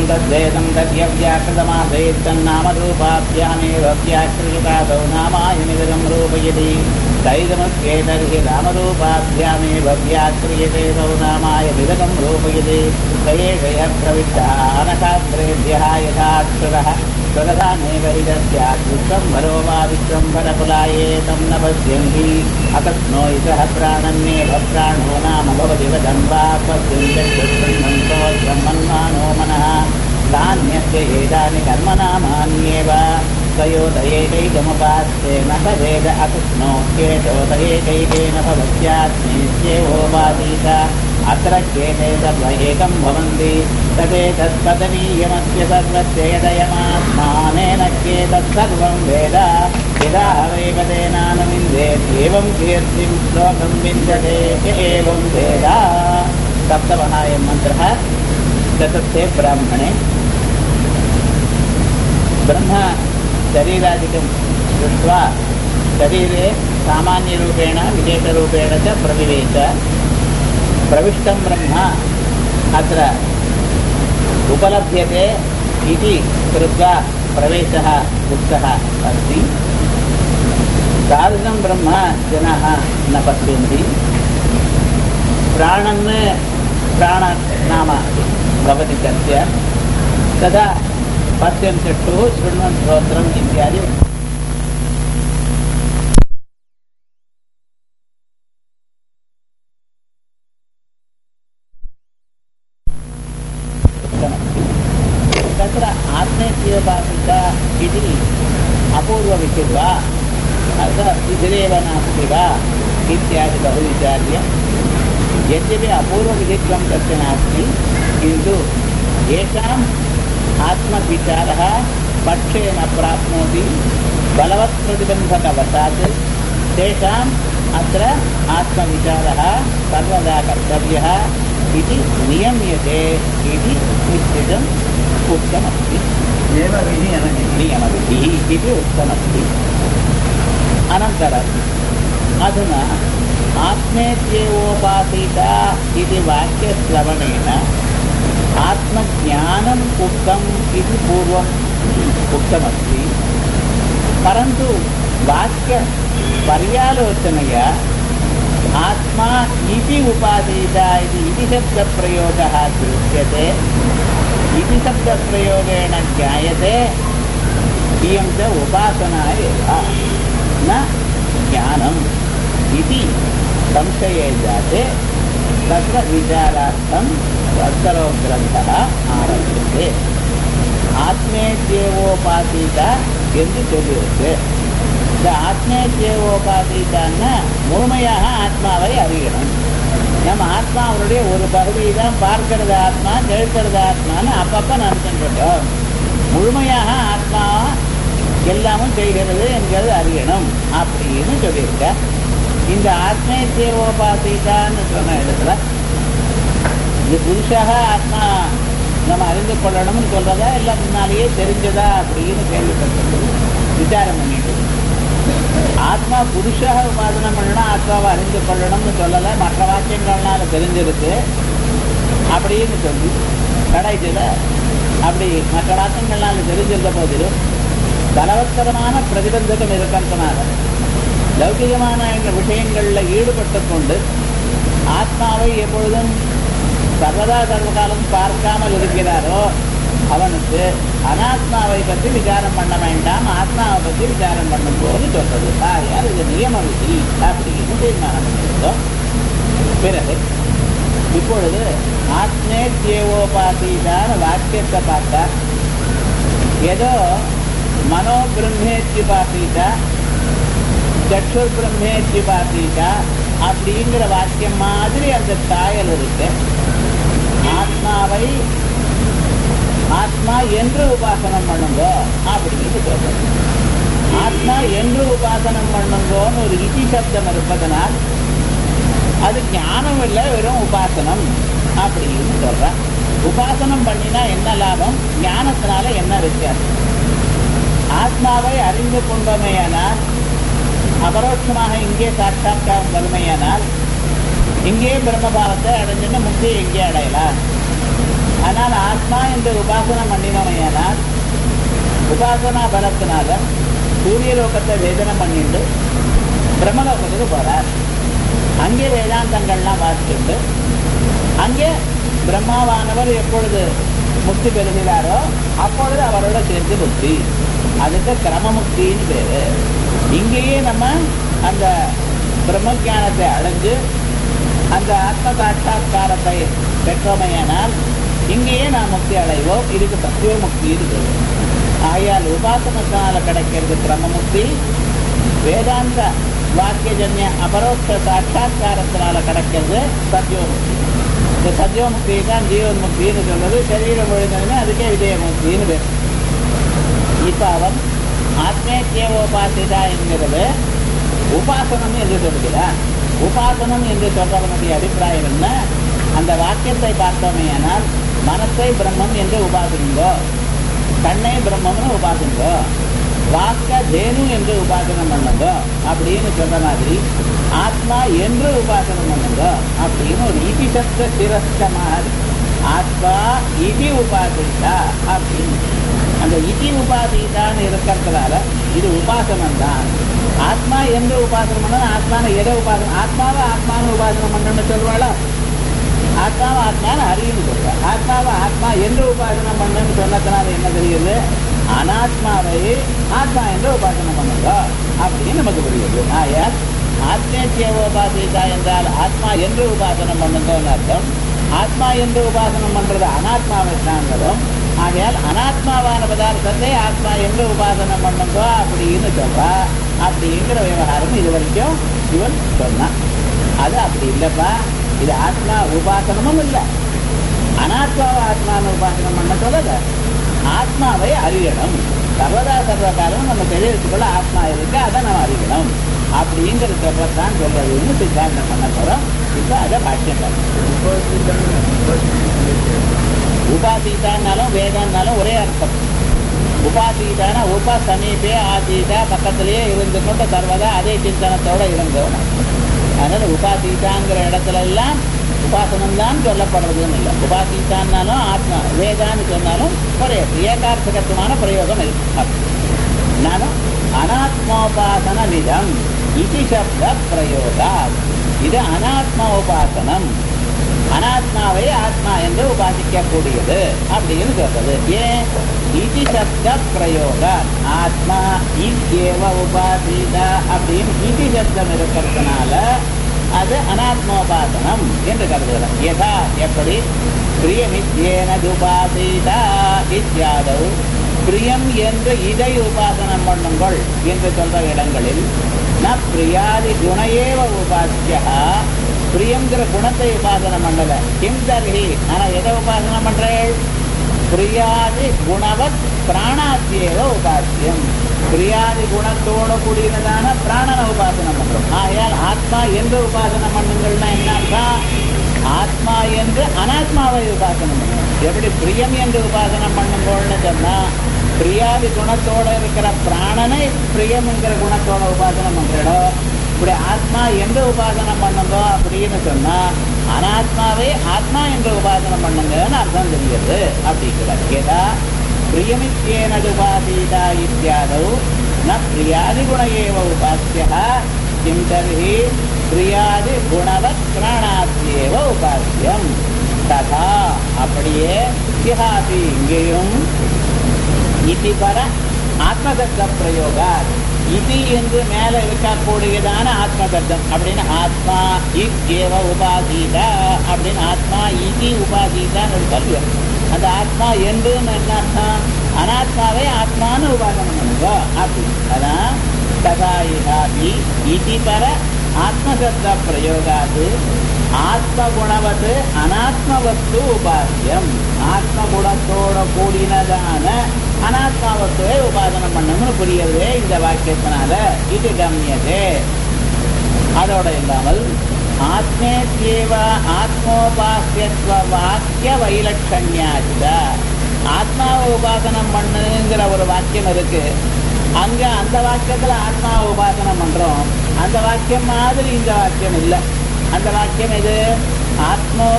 तद्वेदं तद्यव्याकृतमादयित्तन्नामरूपाभ्यामेव व्याकृतादौ नामायनिगदं रूपयति तैदमस्येतर्हि नामरूपाभ्यामेव व्याक्रियते तौ नामाय विगतं रूपयति स एषयः प्रविष्टानकाग्रेभ्यः यथाक्षरः स्वगदानेव हि तस्यात् विश्वम्भरो वा विश्वम्भरकुलाये तं न पश्यन्ति अकस्नो इतः प्राणन्येव प्राणो नाम भवति वदन् वा पश्यन्तो ब्रह्मन्मानो मनः तान्यस्य एतानि कर्मनामान्येव तयोदयैकैकमुपास्ते न स वेद अकृष्णो केशोदयैकैकेन भवत्यात्मेत्येवोपादीत अत्र केते सर्व एकं भवन्ति तदेतत्पदनीयमस्य सर्वस्य यदयमात्मानेन केतत्सर्वं वेद यदा वैपदेनानुविन्देत् एवं कीर्तिं श्लोकं विन्दते य एवं वेद सप्तमः अयं मन्त्रः चतुर्थे ब्राह्मणे ब्रह्म शरीरादिकं दृष्ट्वा शरीरे सामान्यरूपेण विशेषरूपेण च प्रविवेश प्रविष्टं ब्रह्म अत्र उपलभ्यते इति कृत्वा प्रवेशः उक्तः अस्ति तादृशं ब्रह्म जनाः न पश्यन्ति प्राणन् प्राण नाम भवति तस्य तदा पश्यन् चक्षुः शृण्वन् श्रोत्रम् इत्यादि तत्र आत्मेत्येवापिता इति अपूर्वविषय वा अतः विधिरेव नास्ति वा इत्यादि बहुविचार्य यद्यपि अपूर्वविधित्वं तस्य नास्ति किन्तु येषाम् आत्मविचारः पक्षे न प्राप्नोति बलवत्प्रतिबन्धकवशात् तेषाम् अत्र आत्मविचारः सर्वदा कर्तव्यः इति नियम्यते इति निश्चितम् उक्तमस्ति एव विधि नियमविधिः इति उक्तमस्ति अनन्तरम् अधुना आत्मेत्येवोपासीत इति वाक्यश्रवणेन आत्मज्ञानम् उक्तम् इति पूर्वम् उक्तमस्ति परन्तु वाक्यपर्यालोचनया आत्मा इति उपासीत इति इति शब्दप्रयोगः दृश्यते इति शब्दप्रयोगेण ज्ञायते इयं च उपासना एव न ज्ञानम् इति संशये जाते तत्र विचारार्थं तत्सरो ग्रन्थः आरभ्यते ஆத்மேத்யேவோபாசீத என்று சொல்லியிருக்கு இந்த ஆத்மேத்யேவோபாசீதான்னா முழுமையாக ஆத்மாவை அறியணும் நம்ம ஆத்மாவுடைய ஒரு பகுதியை தான் பார்க்கிறது ஆத்மா கேட்கிறது ஆத்மான்னு அப்பப்போ நினைச்சுட்டோம் முழுமையாக ஆத்மா எல்லாமும் செய்கிறது என்கிறது அறியணும் அப்படின்னு சொல்லியிருக்க இந்த ஆத்மேத்யேவோபாசீதான்னு சொன்ன இடத்துல இது புருஷாக ஆத்மா நம்ம அறிந்து கொள்ளணும்னு சொல்றதா இல்லை முன்னாலேயே தெரிஞ்சதா அப்படின்னு கேள்விப்பட்டது விசாரம் பண்ணிட்டு ஆத்மா புருஷாக உபாசனம் பண்ணணும் ஆத்மாவை அறிந்து கொள்ளணும்னு சொல்லலை மற்ற வாக்கியங்கள்னால தெரிஞ்சிருக்கு அப்படின்னு சொல்லி கடைசியில் அப்படி மற்ற வாக்கியங்கள்னால தெரிஞ்சிருந்த போதிலும் பலவத்தரமான பிரதிபந்தகம் இருக்கிறதுனால லௌகிகமான இந்த விஷயங்களில் ஈடுபட்டு கொண்டு ஆத்மாவை எப்பொழுதும் சர்வதா சர்வகாலம் பார்க்காமல் இருக்கிறாரோ அவனுக்கு அனாத்மாவை பற்றி விசாரம் பண்ண வேண்டாம் ஆத்மாவை பற்றி விசாரம் பண்ணும் போது சொல்றது யார் இது நியம விதி அப்படின்னு தீர்மானம் பண்ணியிருந்தோம் பிறகு இப்பொழுது ஆத்மேத்யேவோபாசீதான வாக்கியத்தை பார்த்தா ஏதோ மனோ பிரம்மேத்யுபாசீதா சற்றுர் பிரம்மேத்யுபாசீதா அப்படிங்கிற வாக்கியம் மாதிரி அந்த தாயல் இருக்கு ஆத்மாவை ஆத்மா என்று உபாசனம் பண்ணுங்கோ அப்படின்னு சொல்றது ஆத்மா என்று உபாசனம் பண்ணுங்கோன்னு ஒரு இதி சப்தம் இருப்பதனால் அது ஞானம் இல்லை வெறும் உபாசனம் அப்படின்னு சொல்றேன் உபாசனம் பண்ணினா என்ன லாபம் ஞானத்தினால என்ன வித்தியாசம் ஆத்மாவை அறிந்து கொண்டோமேயானால் அபரோட்சமாக இங்கே சாட்சாத்காரம் வறுமையானால் இங்கே பிரம்மபாவத்தை அடைஞ்சுன்னு முக்தியை எங்கே அடையலாம் அதனால் ஆத்மா என்று உபாசனம் பண்ணினோமையானால் உபாசனா பலத்தினால சூரிய லோகத்தை வேதனை பண்ணிட்டு பிரம்மலோகத்துக்கு போறார் அங்கே வேதாந்தங்கள்லாம் வாசிச்சுட்டு அங்கே பிரம்மாவானவர் எப்பொழுது முக்தி பெறுகிறாரோ அப்பொழுது அவரோட சேர்த்து முக்தி அதுக்கு கிரமமுக்தின்னு பேரு இங்கேயே நம்ம அந்த பிரம்ம ஞானத்தை அடைஞ்சு அந்த ஆத்ம சாட்சா்காரத்தை பெற்றோமையானால் இங்கேயே நாம் முக்தி அடைவோம் இதுக்கு தத்துவ முக்தின்னு பேரு ஆகையால் உபாசனத்தினால கிடைக்கிறது கிரமமுக்தி வேதாந்த வாக்கியஜன்ய அபரோக்ஷ சாட்சா்காரத்தினால கிடைக்கிறது சத்யோமுக்தி இந்த சத்யோமுக்தி தான் ஜீவன்முக்தின்னு சொல்றது சரீரம் ஒழுங்குன்னு அதுக்கே விஜயமுக்தின்னு பேர் இப்ப அவன் ஆத்மேத்தியோபாசிதா என்கிறது உபாசனம் என்று சொல்கிறான் உபாசனம் என்று சொல்றவனுடைய அபிப்பிராயம் என்ன அந்த வாக்கியத்தை பார்த்தோமேயானால் மனத்தை பிரம்மம் என்று உபாசனிங்கோ கண்ணை பிரம்மம்னு உபாசனிங்கோ வாக்க தேனு என்று உபாசனம் பண்ணுங்க அப்படின்னு சொல்ற மாதிரி ஆத்மா என்று உபாசனம் பண்ணுங்க அப்படின்னு ஒரு இதி சப்த சிரஸ்தமாக ஆத்மா இதி உபாசிதா அப்படின்னு அந்த இதி உபாசிதான்னு இருக்கிறதுனால இது உபாசனம் தான் ஆத்மா என்று உபாசனம் பண்ணணும் ஆத்மான எதை உபாசனம் ஆத்மாவை ஆத்மான்னு உபாசனம் பண்ணணும்னு சொல்வாளா ஆத்மாவை ஆத்மான்னு அறியுன்னு சொல்றா ஆத்மாவை ஆத்மா என்று உபாசனம் பண்ணுன்னு சொன்னதுனால என்ன தெரியுது அனாத்மாவை ஆத்மா என்று உபாசனம் பண்ணுங்க அப்படின்னு நமக்கு புரியுது ஆயால் ஆத்மேத்தியோபாசிதா என்றால் ஆத்மா என்று உபாசனம் பண்ணுங்கன்னு அர்த்தம் ஆத்மா என்று உபாசனம் பண்றது அனாத்மாவை சார்ந்ததும் ஆகையால் அனாத்மாவான பதார்த்தத்தை ஆத்மா என்று உபாசனம் பண்ணுங்க அப்படின்னு சொல்றா அப்படிங்கிற விவகாரம் இது வரைக்கும் இவன் சொன்னான் அது அப்படி இல்லப்பா இது ஆத்மா உபாசனமும் இல்லை அனாத்மாவை ஆத்மான்னு உபாசனம் பண்ண சொல்லல ஆத்மாவை அறியணும் சர்வதா சர்வகாலம் நம்ம தெரிவித்துக்கொள்ள ஆத்மா இருக்கு அதை நம்ம அறியணும் அப்படிங்கிற சொல்றதான் சொல்றதுன்னு சித்தாந்தம் பண்ண போறோம் இப்போ அதை பாக்கியம் உபாசீதான்னாலும் வேதான்னாலும் ஒரே அர்த்தம் உபாசீதான உப சமீபே ஆசீதா பக்கத்திலேயே இருந்து கொண்டு சர்வதா அதே சிந்தனத்தோட இருந்தோம் அதனால உபாசீதாங்கிற இடத்துல எல்லாம் உபாசனம் தான் சொல்லப்படுறதுன்னு இல்லை உபாசித்தான்னாலும் ஆத்மா வேதான்னு சொன்னாலும் ஒரே ஏகார்த்தகத்துவமான பிரயோகம் இருக்கு நானும் அனாத்மோபாசன விதம் இது சப்த பிரயோகா இது அனாத்ம உபாசனம் அனாத்மாவை ஆத்மா என்று உபாசிக்கக்கூடியது அப்படின்னு சொல்றது ஏன் இது சப்த பிரயோக ஆத்மா இவ்யேவ உபாசிதா அப்படின்னு இது சப்தம் இருக்கிறதுனால அது அனாத்மோபாசனம் என்று கருதுகிறோம் யதா எப்படி பிரியமித்யேனதுபாசிதா இத்தியாதவ் பிரியம் என்று இதை உபாசனம் பண்ணுங்கள் என்று சொல்ற இடங்களில் ந பிரியாதி குணையேவ உபாசியா பிரியங்கிற குணத்தை உபாசனம் பண்ணல கிம் தர்ஹி ஆனா எதை உபாசனம் பண்றேள் பிரியாதி குணவத் பிராணாத்தியேவ உபாசியம் பிரியாதி குணத்தோட கூடியதான பிராணனை உபாசனம் பண்றோம் ஆகையால் ஆத்மா என்று உபாசனம் பண்ணுங்கள்னா என்ன ஆத்மா என்று அனாத்மாவை உபாசனம் பண்ணும் எப்படி பிரியம் என்று உபாசனம் பண்ணுங்கள்னு சொன்னா பிரியாதி குணத்தோட இருக்கிற பிராணனை பிரியம்ங்கிற குணத்தோட உபாசனம் பண்றோம் இப்படி ஆத்மா என்று உபாசனம் பண்ணுங்க அப்படின்னு சொன்னா அனாத்மாவை ஆத்மா என்று உபாசனம் பண்ணுங்கன்னு அர்த்தம் தெரியுது அப்படிங்கிறார் கேட்டா பிரியமித்யேனதுபாசீதா இத்தியாதௌ ந பிரியாதிகுண ஏவ உபாசிய கிம் தர்ஹி பிரியாதி குணவத் பிராணாத்தியேவ உபாசியம் ததா அப்படியே இஹாபி இங்கேயும் இதி பர ஆத்மதத்த பிரயோகா இதி என்று மேல இருக்கக்கூடியதான ஆத்மதத்தம் அப்படின்னு ஆத்மா இக்கேவ உபாதீதா அப்படின்னு ஆத்மா இதி உபாதீதான்னு ஒரு கல்வி அந்த ஆத்மா என்றுன்னு என்ன அர்த்தம் அனாத்மாவை ஆத்மான்னு உபாசனம் பண்ணுங்க அப்படி அதான் ததா இஹாபி இதி பர ஆத்மசப்த பிரயோகாது ஆத்மகுணவது அனாத்மவஸ்து உபாசியம் ஆத்மகுணத்தோட கூடினதான அனாத்மாவத்துவை உபாசனம் பண்ணணும்னு புரியுறதே இந்த வாக்கியத்தினால இது கம்யதே அதோட இல்லாமல் ஆத்மேத்யேவ ஆத்மோபாசியத்துவ வாக்கிய வைலட்சண்யாச்ச ஆத்மாவை உபாசனம் பண்ணுங்கிற ஒரு வாக்கியம் இருக்கு அங்க அந்த வாக்கியத்துல ஆத்மாவை உபாசனம் பண்றோம் அந்த வாக்கியம் மாதிரி இந்த வாக்கியம் இல்லை அந்த வாக்கியம் எது ஆத்மோபாச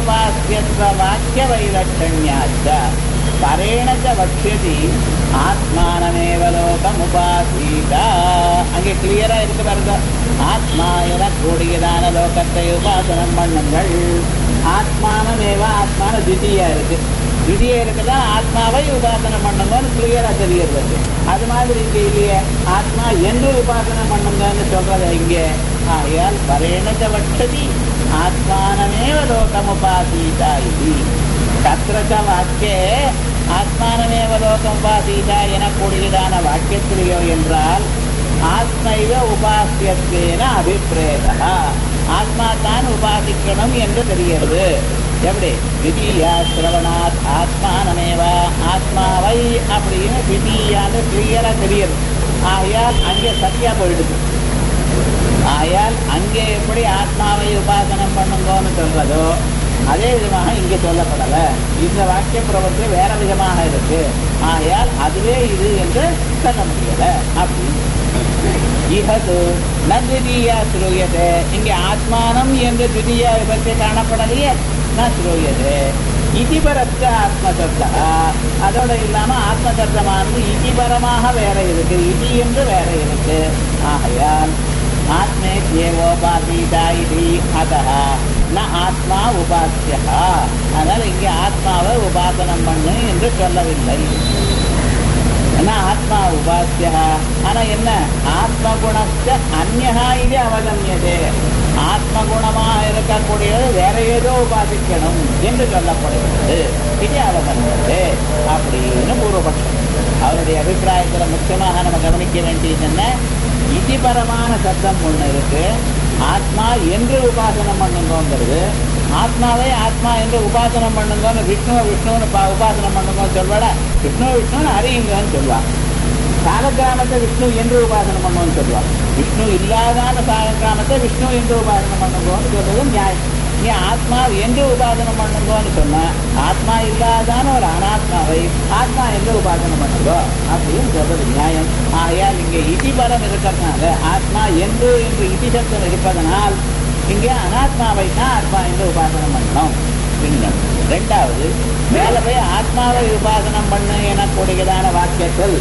உபாசியத்துவ வாக்கிய வைலட்சண்யாச்ச பரேண ச வக்ஷதி ஆத்மானமேவ லோகமுபாசீத அங்கே கிளியரா இருக்கு பாருங்க ஆத்மா என கூடியதான லோகத்தை உபாசனம் பண்ணுங்கள் ஆத்மானமேவ ஆத்மான திதியா இருக்கு திதியா இருக்குதா ஆத்மாவை உபாசனம் பண்ணுங்கன்னு கிளியரா தெரிகிறது அது மாதிரி இங்க இல்லையே ஆத்மா என்று உபாசனம் பண்ணுங்கன்னு சொல்றது இங்கே ஆகையால் பரேண ச வக்ஷதி ஆத்மானமேவ லோகமுபாசீதா இது தத்திர ச வாக்கியே ஆத்மானமேவ லோகமுபாசீதா எனக்கூடியதான வாக்கியத்திலேயோ என்றால் ஆத்மைவ உபாசியத்தேன அபிப்பிரேதா ஆத்மா தான் உபாசிக்கணும் என்று தெரிகிறது எப்படி திடீயா சிரவணாத் ஆத்மானமேவா ஆத்மாவை அப்படின்னு திடீயான்னு கிளியரா தெரியுது ஆகையால் அங்கே சத்தியா போயிடுது ஆகையால் அங்கே எப்படி ஆத்மாவை உபாசனம் பண்ணுங்கன்னு சொல்றதோ அதே விதமாக இங்கே சொல்லப்படல இந்த வாக்கிய பிரபத்து வேற விதமாக இருக்கு ஆகையால் அதுவே இது என்று சொல்ல முடியல அப்படின்னு இஹது நதியா ஸ்ரூயதே இங்கே ஆத்மானம் என்று திதியா விபத்து காணப்படலையே ந ஸ்ரூயதே இதிபரத்த ஆத்மசப்தா அதோட இல்லாம ஆத்மசப்தமானது இதிபரமாக வேற இருக்கு இதி என்று வேற இருக்கு ஆகையால் ஆத்மே தேவோபாசீதா இது அதः ந ஆத்மா உபாசியா அதனால இங்கே ஆத்மாவை உபாசனம் பண்ணு என்று சொல்லவில்லை ஏன்னா ஆத்மா உபாசிய ஆனா என்ன ஆத்மகுணஸ்த அந்நகா இது அவகமியதே ஆத்மகுணமாக இருக்கக்கூடியது வேற ஏதோ உபாசிக்கணும் என்று சொல்லப்படுகிறது இது அவகமியது அப்படின்னு பூர்வபட்சம் அவருடைய அபிப்பிராயத்துல முக்கியமாக நம்ம கவனிக்க வேண்டியது என்ன இதிபரமான சத்தம் ஒண்ணு இருக்கு ஆத்மா என்று உபாசனம் பண்ணுங்கிறது ஆத்மாவை ஆத்மா என்று உபாசனம் பண்ணுங்கன்னு விஷ்ணுவை விஷ்ணுன்னு பா- உபாசனம் பண்ணுங்கன்னு சொல்வாட விஷ்ணு விஷ்ணுன்னு அறியுங்கன்னு சொல்லுவான் சாலக்கிராமத்தை விஷ்ணு என்று உபாசனம் பண்ணுவோம்னு சொல்லுவான் விஷ்ணு இல்லாதான சாலக்கிராமத்தை விஷ்ணு என்று உபாசனம் பண்ணுங்கன்னு சொல்றது நியாயம் நீ ஆத்மா என்று உபாசனம் பண்ணுங்கன்னு சொன்ன ஆத்மா இல்லாதான ஒரு அனாத்மாவை ஆத்மா என்று உபாசனம் பண்ணுங்கோ அப்படின்னு சொல்றது நியாயம் ஆகையால் இங்கே இதிபரம் இருக்கிறதுனால ஆத்மா என்று என்று இதி சப்தம் இருப்பதனால் இங்கே அனாத்மாவை தான் ஆத்மா என்று உபாசனம் பண்ணணும் பின்னம் ரெண்டாவது மேல போய் ஆத்மாவை உபாசனம் பண்ணு எனக்கூடியதான வாக்கியத்தில்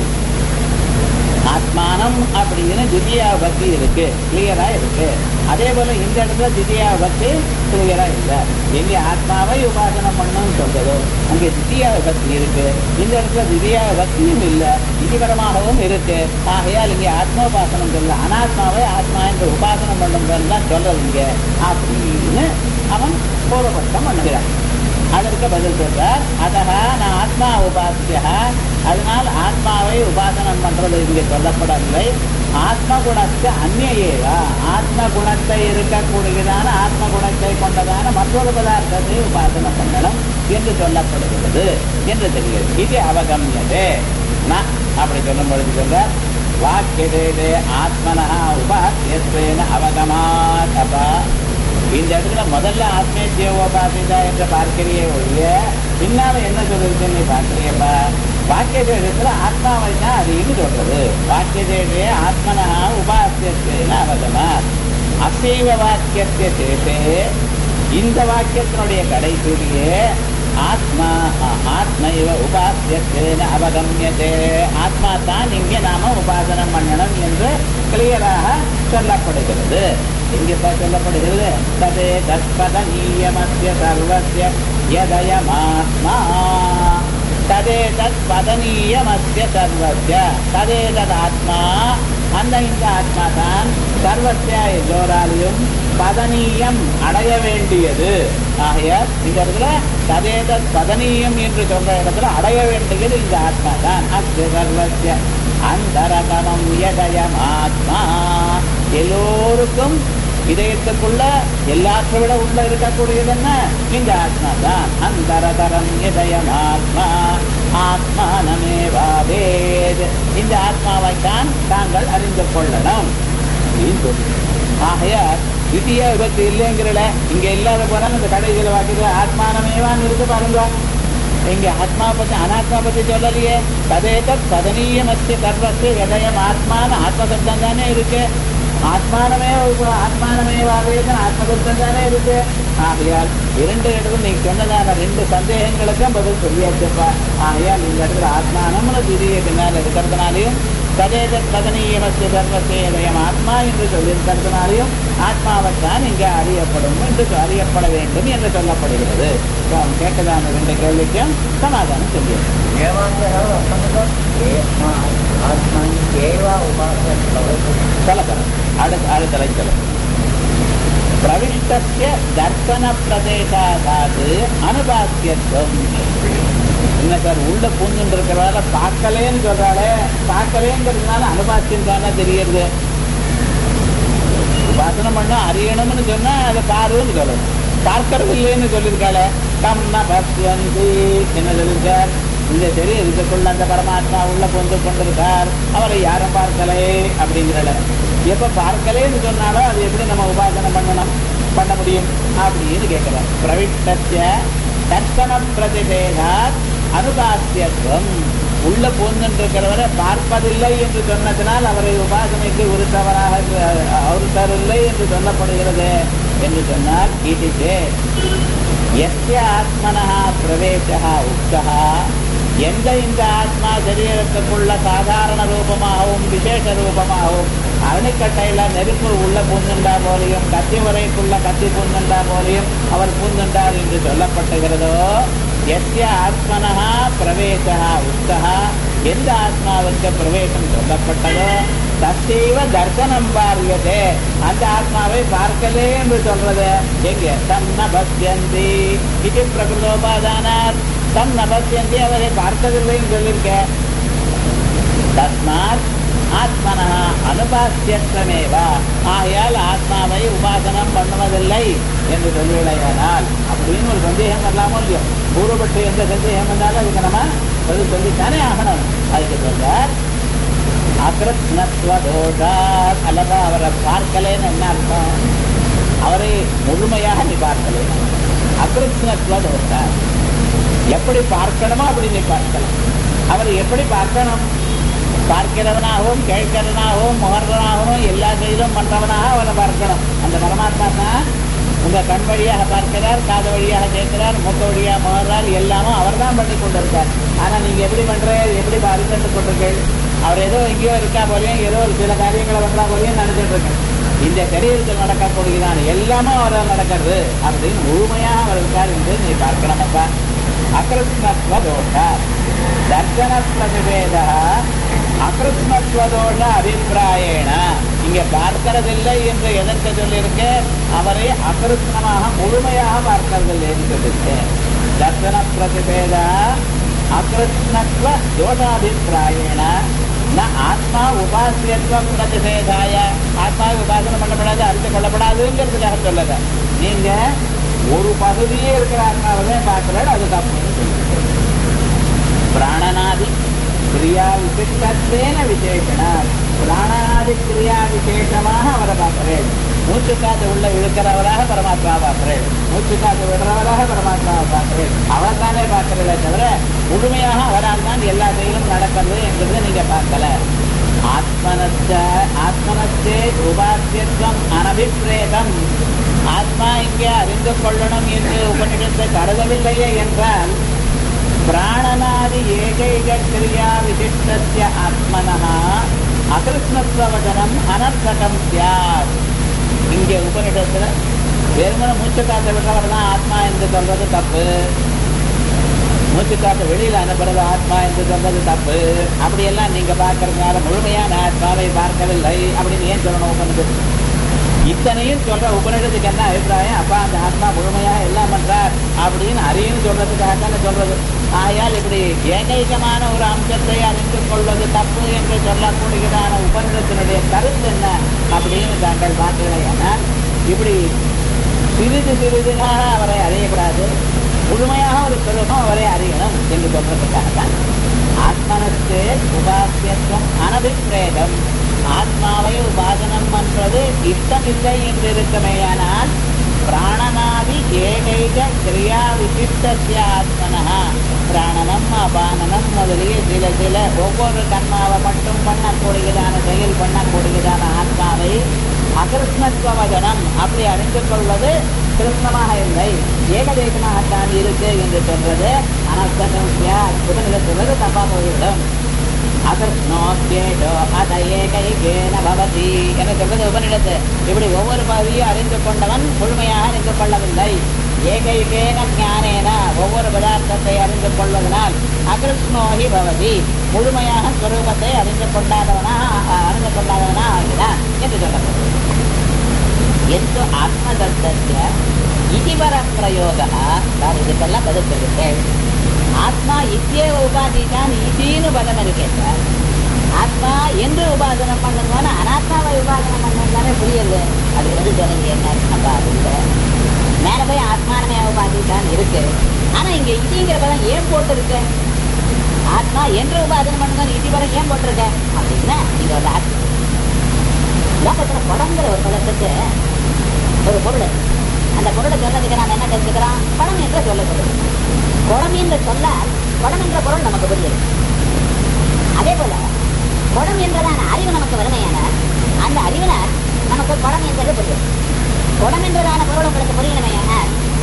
ஆத்மானம் அப்படின்னு திவ்யா பக்தி இருக்கு கிளியரா இருக்கு அதே போல இந்த இடத்துல திவ்யா பக்தி கிளியரா இல்ல எங்க ஆத்மாவை உபாசனம் பண்ணணும்னு சொல்றதோ அங்கே திவ்யா பக்தி இருக்கு இந்த இடத்துல திவ்யா பக்தியும் இல்ல இதிபரமாகவும் இருக்கு ஆகையால் இங்கே ஆத்மோபாசனம் சொல்ல அனாத்மாவை ஆத்மா என்று உபாசனம் பண்ணுங்கன்னு தான் சொல்றது இங்க அப்படின்னு அவன் பூர்வபட்சம் பண்ணுகிறான் அதற்கு பதில் சொல்றார் அதக நான் ஆத்மா உபாசிய அதனால் ஆத்மாவை உபாசனம் பண்றது இங்கே சொல்லப்படவில்லை ஆத்ம குணத்தை அந்நியேவா ஆத்ம குணத்தை இருக்கக்கூடியதான ஆத்ம குணத்தை கொண்டதான மற்றொரு பதார்த்தத்தை உபாசனம் பண்ணணும் என்று சொல்லப்படுகிறது என்று தெரிகிறது இது அவகமியதே ந அப்படி சொல்லும் பொழுது சொல்றார் வாக்கியதே ஆத்மனா உபாசியத்வேன அவகமாத் அப்பா இந்த இடத்துல முதல்ல ஆத்மே ஜீவோபாசிதா என்று பார்க்கிறியே ஒழிய பின்னால என்ன சொல்லிருக்கு நீ பார்க்கிறியப்பா வாக்கிய இடத்துல ஆத்மாவை தான் அதிகம் சொல்றது வாக்கிய ஆத்மனா உபாசியத்தின் அவகமா அசைவ வாக்கியத்தை சேஷே இந்த வாக்கியத்தினுடைய கடைசியிலேயே ஆத்மா ஆத்மைவ உபாசியத்தேன அவகமியதே ஆத்மா தான் இங்கே நாம உபாசனம் பண்ணணும் என்று கிளியராக சொல்லப்படுகிறது எங்கே சார் சொல்லப்படுகிறது ததே தற்பதனீயமஸ்ய சர்வஸ்ய யதயமாத்மா ததே தத் பதனீயமஸ்ய சர்வஸ்ய ததே தத் ஆத்மா அந்த இந்த ஆத்மா தான் சர்வஸ்ய எல்லோராலையும் பதனீயம் அடைய வேண்டியது ஆகையால் இந்த இடத்துல ததேத பதனீயம் என்று சொல்ற இடத்துல அடைய வேண்டியது இந்த ஆத்மா தான் அஸ்ய சர்வஸ்ய அந்தரகமம் யதயம் ஆத்மா எல்லோருக்கும் இதயத்துக்குள்ள எல்லாற்றை விட உள்ள இருக்கக்கூடியது என்ன இந்த ஆத்மா தான் அந்தரதரம் இதயம் ஆத்மா ஆத்மானமேவாவேத் இந்த ஆத்மாவை தான் தாங்கள் அறிந்து கொள்ளணும் அப்படின்னு சொல்லு. ஆகையால் தித்திய விபத்து இல்லைங்கிறல இங்க இல்லாத போறாங்க இந்த கடைசியில் வாக்குது ஆத்மானமேவான்னு இருக்கு பாருங்க இங்க ஆத்மா பத்தி அனாத்மா பத்தி சொல்லலையே ததேத பதனீயமஸ்ய சர்வஸ்ய விதயம் ஆத்மான ஆத்மசப்தம் தானே இருக்கு ஆத்மானமே ஆத்மானமே வாவேதன் ஆத்மதத்தம் தானே இருக்கு ஆகையால் இரண்டு இடத்துல நீ சொன்னதான ரெண்டு சந்தேகங்களுக்கும் பதில் சொல்லியாச்சுப்பா ஆகையால் இந்த இடத்துல ஆத்மானம்னு திரிய பின்னால் இருக்கிறதுனாலையும் ததேத ததனீயமஸ்ய சர்வசேதயம் ஆத்மா என்று சொல்லியிருக்கிறதுனாலையும் ஆத்மாவைத்தான் இங்கே அறியப்படும் என்று அறியப்பட வேண்டும் என்று சொல்லப்படுகிறது இப்போ அவன் கேட்டதான ரெண்டு கேள்விக்கும் சமாதானம் சொல்லியிருக்கு சொல்லப்படும் அடுத்த அடுத்த லைச்சலம் பிரவிஷ்டஸ்ய தர்சன பிரதேசாதாது அனுபாத்தியத்துவம் என்ன சார் உள்ள பூந்துட்டு இருக்கிறதால பார்க்கலேன்னு சொல்றாளே பார்க்கலேங்கிறதுனால அனுபாத்தியம் தானே தெரியுது உபாசனம் பண்ண அறியணும்னு சொன்னா அதை பாருன்னு சொல்லணும் பார்க்கறது இல்லைன்னு சொல்லியிருக்காளே கம்ன பஸ்வந்தி என்ன சொல்லியிருக்கார் இந்த சரி இதுக்குள்ள அந்த பரமாத்மா உள்ள கொண்டு கொண்டிருக்கார் அவரை யாரும் பார்க்கலே அப்படிங்கிறல எப்ப பார்க்கலேன்னு சொன்னாலும் அது எப்படி நம்ம உபாசனை பண்ணணும் பண்ண முடியும் அப்படின்னு கேட்கிறார் பிரவிஷ்டத்திய தர்சன பிரதிபேதாத் அனுபாத்தியத்துவம் உள்ள போந்துருக்கிறவரை பார்ப்பதில்லை என்று சொன்னதினால் அவரை உபாசனைக்கு உருத்தவராக உருத்தரில்லை என்று சொல்லப்படுகிறது என்று சொன்னால் கீதிச்சே எஸ்ய ஆத்மனா பிரவேசா உக்தா எந்த இந்த ஆத்மா சரீரத்துக்குள்ள சாதாரண ரூபமாகவும் விசேஷ ரூபமாகவும் அரணிக்கட்டையில நெருப்பு உள்ள பூந்துண்டா போலையும் கத்தி உரைக்குள்ள கத்தி பூந்துண்டா போலையும் அவர் பூந்துண்டார் என்று சொல்லப்பட்டுகிறதோ எஸ்ய ஆத்மனா பிரவேசா உக்தா எந்த ஆத்மாவுக்கு பிரவேசம் சொல்லப்பட்டதோ தத்தேவ தர்சனம் பாரியதே அந்த ஆத்மாவை பார்க்கலே என்று சொல்றது எங்க தன்ன பத்தியந்தி இது பிரகிருதோபாதானார் தன்ன பத்தியந்தி அவரை பார்க்கவில்லைன்னு சொல்லியிருக்க தஸ்மாத் ஆத்மனா அனுபாசியத்வமேவா ஆகையால் ஆத்மாவை உபாசனம் பண்ணுவதில்லை என்று சொல்லுவிடையானால் அப்படின்னு ஒரு சந்தேகம் வரலாமோ இல்லையோ பூர்வப்பட்டு எந்த சந்தேகம் வந்தாலும் அதுக்கு நம்ம பதில் சொல்லித்தானே ஆகணும் அதுக்கு சொல்றார் அகிருத்னத்வதோஷாத் அல்லவா அவரை பார்க்கலேன்னு என்ன அர்த்தம் அவரை முழுமையாக நீ பார்க்கல அகிருத்னத்வதோஷாத் எப்படி பார்க்கணுமோ அப்படி நீ பார்க்கலாம் அவரை எப்படி பார்க்கணும் பார்க்கிறவனாகவும் கேட்கிறவனாகவும் முகர்வனாகவும் எல்லா செயலும் பண்றவனாக அவனை பார்க்கணும் அந்த பரமாத்மா தான் உங்க கண் வழியாக பார்க்கிறார் காது வழியாக கேட்கிறார் மூக்க வழியாக முகர்றார் எல்லாமும் அவர் தான் பண்ணி கொண்டிருக்கார் ஆனா நீங்க எப்படி பண்ற எப்படி அறிந்து கொண்டிருக்கீள் அவர் ஏதோ எங்கேயோ இருக்கா போலையும் ஏதோ ஒரு சில காரியங்களை பண்றா போலையும் நினைச்சிட்டு இருக்கேன் இந்த சரீரத்தில் நடக்கக்கூடியதான எல்லாமும் அவர் நடக்கிறது அப்படின்னு முழுமையாக அவர் இருக்கார் என்று நீ பார்க்கணுமப்பா அகிருத்மத்வதோஷ தர்சன பிரதிபேத அகிருத்மத்வதோஷ அபிப்பிராயேன இங்க பார்க்கறதில்லை என்று எதற்கு சொல்லியிருக்க அவரை அகிருத்னமாக முழுமையாக பார்க்கறதில்லை என்று சொல்லியிருக்க தர்சன பிரதிபேத அகிருத்னத்வ தோஷாபிப்பிராயேன ந ஆத்மா உபாசியத்துவம் பிரதிபேதாய ஆத்மா உபாசனம் பண்ணப்படாது அறிந்து கொள்ளப்படாதுங்கிறதுக்காக சொல்லல நீங்க ஒரு பகுதியே இருக்கிற ஆத்மாவை பார்க்கிறாரு அது தப்புன்னு சொல்லுங்க பிராணனாதி கிரியா விசிஷ்டத்தேன விசேஷனா பிராணனாதி கிரியா விசேஷமாக அவரை பார்க்கிறேன் மூச்சு காத்து உள்ள இழுக்கிறவராக பரமாத்மா பார்க்கிறேன் மூச்சு காத்து விடுறவராக பரமாத்மாவை பார்க்கிறேன் அவர் தானே பார்க்கிறதே தவிர முழுமையாக அவரால் தான் எல்லா செயலும் நடக்கிறது என்கிறது நீங்க பார்க்கல ஆத்மனச்ச ஆத்மனச்சே உபாசியத்துவம் அனபிப்பிரேதம் ஆத்மா இங்கே அறிந்து கொள்ளணும் என்று உபநிடத்தை கருதவில்லையே என்றால் பிராணனாதி ஏகைக கிரியா விசிஷ்டஸ்ய ஆத்மனः அகிருஷ்ணத்துவவச்சனம் அனர்த்தகம் சியாத் இங்கே உபநிடத்துல வெறுமனை மூச்சு காத்த விடுறவர் தான் ஆத்மா என்று சொல்றது தப்பு மூச்சு காத்த வெளியில அனுப்புறது ஆத்மா என்று சொல்றது தப்பு அப்படியெல்லாம் நீங்க பார்க்கறதுனால முழுமையான ஆத்மாவை பார்க்கவில்லை அப்படின்னு ஏன் சொல்லணும் உபநிடத்து இத்தனையும் சொல்ற உபநிடத்துக்கு என்ன அபிப்பிராயம் அப்பா அந்த ஆத்மா முழுமையா எல்லாம் பண்றார் அப்படின்னு அறியும் சொல்றதுக்காக தானே சொல்றது ஆகையால் இப்படி ஏகைகமான ஒரு அம்சத்தை அறிந்து கொள்வது தப்பு என்று சொல்லக்கூடியதான உபநிடத்தினுடைய கருத்து என்ன அப்படின்னு தாங்கள் பார்த்தீங்கன்னா இப்படி சிறிது சிறிதுமாக அவரை அறியக்கூடாது முழுமையாக ஒரு சுலபம் அவரை அறியணும் என்று சொல்றதுக்காக தான் ஆத்மனத்து உபாசியத்துவம் அனபிப்பிரேதம் ஆத்மாவை உபாசனம் பண்றது இஷ்டமில்லை என்று இருக்குமேயானால் பிராணனாதி ஏகைக கிரியா விசிஷ்ட அவிப்தஸ்ய ஆத்மனஹ பிராணனம் அபானனம் முதலிய சில சில ஒவ்வொரு கர்மாவை மட்டும் பண்ணக்கூடியதான செயல் பண்ணக்கூடியதான ஆத்மாவை அகிருஷ்ணத்துவவதனம் அப்படி அறிந்து கொள்வது கிருஷ்ணமாக இல்லை ஏகதேசமாகத்தான் இருக்கு என்று சொல்றது அனர்த்தசம்யா புதனில் சொல்வது தப்பா போய்விடும் அகிருஷ்ணோத்யேஷோ அத ஏகைகேன பவதி என சொல்வது உபனிடத்து இப்படி ஒவ்வொரு பகுதியும் அறிந்து கொண்டவன் முழுமையாக அறிந்து கொள்ளவில்லை ஏகைகேன ஞானேன ஒவ்வொரு பதார்த்தத்தை அறிந்து கொள்வதனால் அகிருஷ்ணோகி பவதி முழுமையாக ஸ்வரூபத்தை அறிந்து கொண்டாதவனா அறிந்து கொண்டாதவனா ஆகிறான் என்று சொல்லப்படுது எந்த ஆத்மதத்தஸ்ய இதிவர பிரயோக நான் இதுக்கெல்லாம் பதில் சொல்லிட்டேன் ஆத்மா இத்தியேவ உபாதிதான் இதின்னு பதம் இருக்கேன் சார் ஆத்மா என்று உபாசனம் பண்ணுங்கன்னா அனாத்மாவை உபாசனம் பண்ணுங்கன்னு புரியல அது எது சொல்லுங்க என்ன அப்ப அது இல்லை மேல போய் ஆத்மானமே உபாதிதான் இருக்கு ஆனா இங்க இதிங்கிற பதம் ஏன் போட்டிருக்கு ஆத்மா என்று உபாசனம் பண்ணுங்க இதிவரை ஏன் போட்டிருக்க அப்படின்னா இது ஒரு ஆத்மா லோகத்துல படங்கிற ஒரு பதத்துக்கு ஒரு பொருள் அந்த பொருளை சொல்றதுக்கு நாம் என்ன தெரிஞ்சுக்கிறோம் படம் என்ற சொல்லப்படுது குடம் என்ற சொல்ல குடம் என்ற பொருள் நமக்கு புரியுது அதே போல குடம் என்றதான அறிவு நமக்கு வறுமையான அந்த அறிவினால் நமக்கு குடம் என்றது புரியும் குடம் என்றதான பொருள் உங்களுக்கு புரியணுமையான